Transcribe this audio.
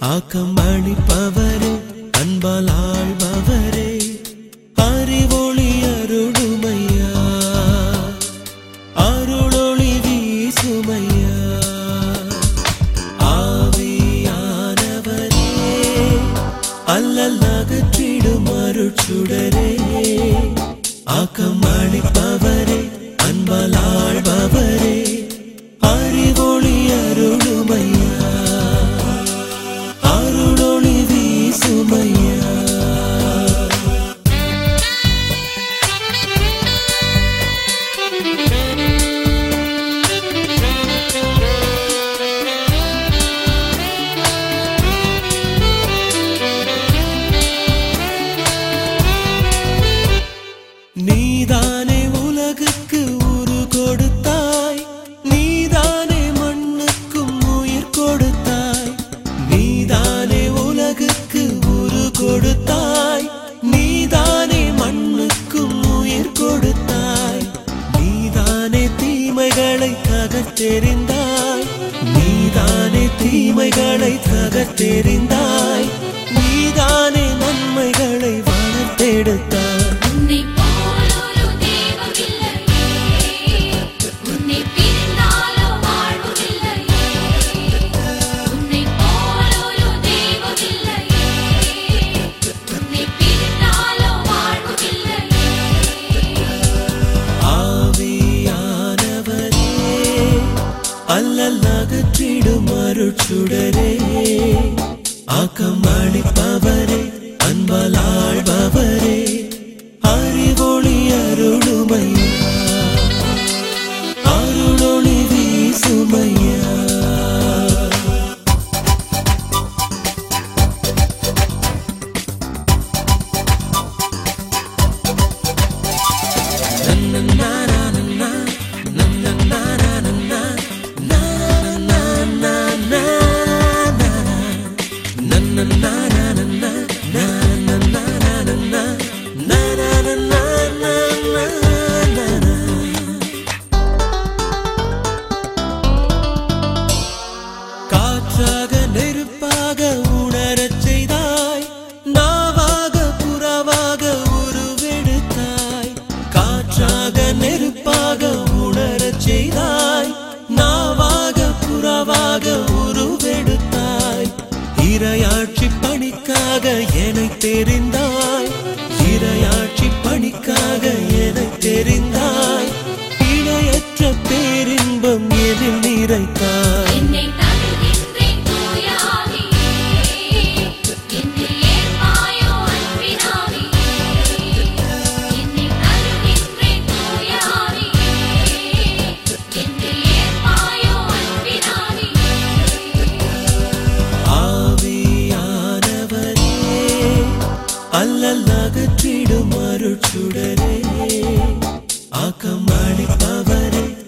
ஆக்கம் அளிப்பவரே அன்பால் ஆழ்பவரே அறிவொளி அருளுமையா அருளொளி வீசுமையா ஆவியானவரே அல்லல் அகற்றிடும் அருட்சுடரே ஆக்கம் அளிப்பவரே அன்பால் ஆழ்பவரே அறிவொளி அருளுமையா அருளொளி வீசுமையா நீதானே உலகுக்கு உரு கொடுத்தாய் நீதானே மண்ணுக்கும் உயிர் கொடுத்தாய் நீதானே உலகுக்கு உரு கொடுத்தாய் நீதானே மண்ணுக்கும் உயிர் கொடுத்தாய் நீதானே தீமைகளை தகர்த்தெறிந்தாய் நீதானே தீமைகளை தகர்த்தெறிந்தாய் நீதானே நன்மைகளை வளர்த்தெடுத்தாய் உன்னை போலொரு தெய்வமில்லையே உன்னை பிரிந்தாலோ வாழ்வுமில்லையே உன்னை போலொரு தெய்வமில்லையே உன்னை பிரிந்தாலோ வாழ்வுமில்லையே ஆவியானவரே அல்லல் அகற்றிடும் அருட்சுடரே ஆக்கம் அளிப்பவரே அன்பால் ஆழ்பவரே அறிவொளி அருளுமையா அருளொளி வீசுமையா காற்றாக நெருப்பாக உணரச் செய்தாய் நாவாக புறவாக உருவெடுத்தாய் காற்றாக நெருப்பாக உணரச் செய்தாய் நாவாக புறவாக உருவெடுத்தாய் இரையாட்சி பணிக்காக என்னை தெரிந்தாய் இரையாட்சி பணிக்காக என்னை தெரிந்தாய் இணையற்ற பேரின்பம் எதில் நிறைத்தாய் என்னை தருகின்றேன் தூயாவியே என்னை ஏற்பாயோ அன்பினாவியே என்னை தருகின்றேன் தூயாவியே என்னை ஏற்பாயோ அன்பினாவியே ஆவியானவரே அல்லல் அகற்றிடும் அருட்சுடரே ஆக்கம் அளிப்பவரே